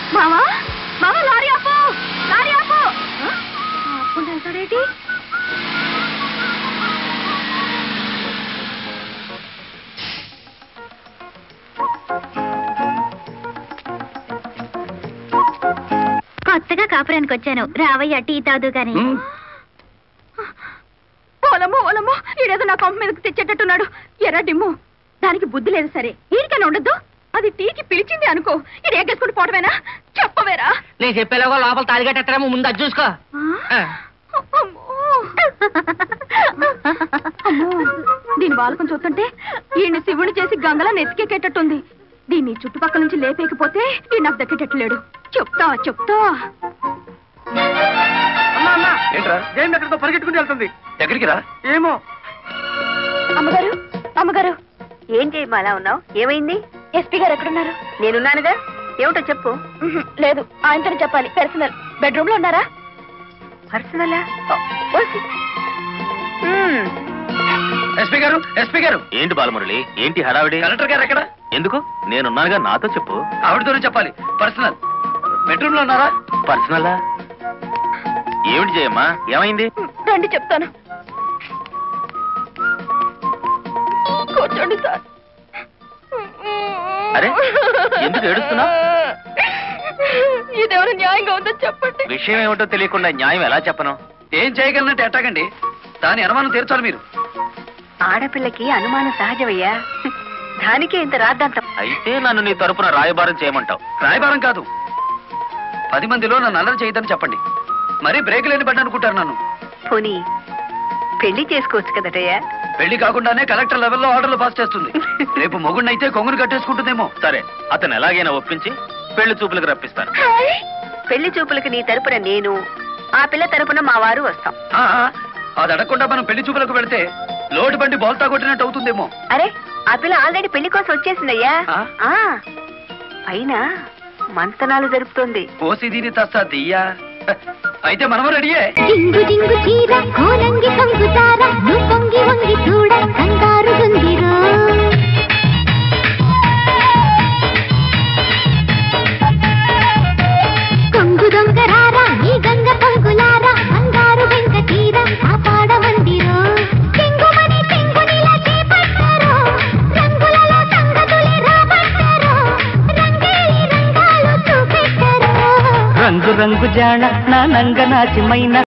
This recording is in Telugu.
మావా మావా లారీ ఆపు లారీ ఆపు ఆ? ఆపుకుంటూ వెళ్తాడేంటి కొత్తగా కాపురానికి వచ్చాను రావయ్య టీ తాదు గాని ఓలమ్మో ఓలమ్మో ఈడేదో నా కొంప మీదకి తెచ్చేటట్టున్నాడు ఎర్ర డిమ్ము దానికి బుద్ధి లేదు సరే ఈడికైనా ఉండద్దు అది టీకి పిలిచింది అనుకో ఇది ఎగ్గేసుకుని పోవడమేనా చెప్పవేరా నేను చెప్పేలాగా లోపల తాలిగట్టేమో ముందు అది చూసుకో ఆ? అమ్మో. అమ్మో దీని బాలకం చూస్తుంటే ఈయన్ని శివుని చేసి గంగలా నెత్తికెక్కేటట్టుంది దీన్ని చుట్టుపక్కల నుంచి లేపేకపోతే ఈ నాకు దక్కేటట్టు లేడు చెప్తా చెప్తా అమ్మా అమ్మా ఏంట్రా జయం ఎక్కడితో పరిగెట్టుకుని వెళ్తుంది ఎక్కడికి రా ఏమో అమ్మగారు అమ్మగారు ఏం చేయమ్మా అలా ఉన్నావు ఏమైంది ఎస్పీ గారు ఎక్కడున్నారు నేనున్నానుగా ఏమిటో చెప్పు ఉహుం, లేదు ఆయనతోనే చెప్పాలి పర్సనల్ బెడ్రూమ్ లో ఉన్నారా పర్సనలా ఎస్పీ గారు ఎస్పీ గారు ఏంటి బాలమురళి ఏంటి హడావిడి కలెక్టర్ గారు ఎక్కడ ఎందుకు నేనున్నానుగా నాతో చెప్పు ఆవిడతోనే చెప్పాలి పర్సనల్ బెడ్రూమ్ లో ఉన్నారా పర్సనలా ఏమిటి జయమ్మా ఏమైంది రండి చెప్తాను కూర్చోండి సార్ అరే, ఎందుకు ఏడుస్తున్నావ్? ఇదేమైనా న్యాయంగా ఉందో చెప్పండి విషయం ఏమిటో తెలియకుండా న్యాయం ఎలా చెప్పను ఏం చేయగలనంటే ఎట్టాగండి దాని అనుమానం తీర్చాలి మీరు ఆడపిల్లకి అనుమానం సహజమయ్యా దానికే ఇంత రాద్దాంతం అయితే నన్ను నీ తరపున రాయబారం చేయమంటావు రాయబారం కాదు పది మందిలో నన్ను అల్లరి చేయదని చెప్పండి మరీ బ్రేక్ లేని బండి అనుకుంటారు నన్ను పోనీ పెళ్లి చేసుకోవచ్చు కదటయ్యా పెళ్లి కాకుండానే కలెక్టర్ లెవెల్లో ఆర్డర్లు పాస్ చేస్తుంది రేపు మొగుడినైతే కొంగుని కట్టేసుకుంటుందేమో సరే అతను ఎలాగైనా ఒప్పించి పెళ్లి చూపులకు రప్పిస్తాను పెళ్లి చూపులకి నీ తరపున నేను ఆ పిల్ల తరపున మా వారు వస్తాం ఆ, ఆ, అది అడగకుండా మనం పెళ్లి చూపులకు వెళితే లోటు బండి బోల్తా కొట్టినట్టు అవుతుందేమో అరే ఆ పిల్ల ఆల్రెడీ పెళ్లి కోసం వచ్చేసిందయ్యా ఆ? ఆ పైన మంతనాలు జరుపుతోంది కోసి దీని తస్తా దియ్యా అయితే మనము రెడీయే జింగు జింగు చీర కోలంగి కొంగుతార నువ్వు పొంగి వంగి చూడ కంగారు గుందిరో కొంగు దొంగరారా ఈ గంగ పొంగులారా బంగారు వెంక తీర కాపాడమందిరో చెంగుమని చెంగునిలా చేపట్టారో రంగులలో సంగతులే రాబట్టారో రంగేలి రంగాలు చూపెట్టారో రంగు రంగు జాణ నా నంగ నాచిమైన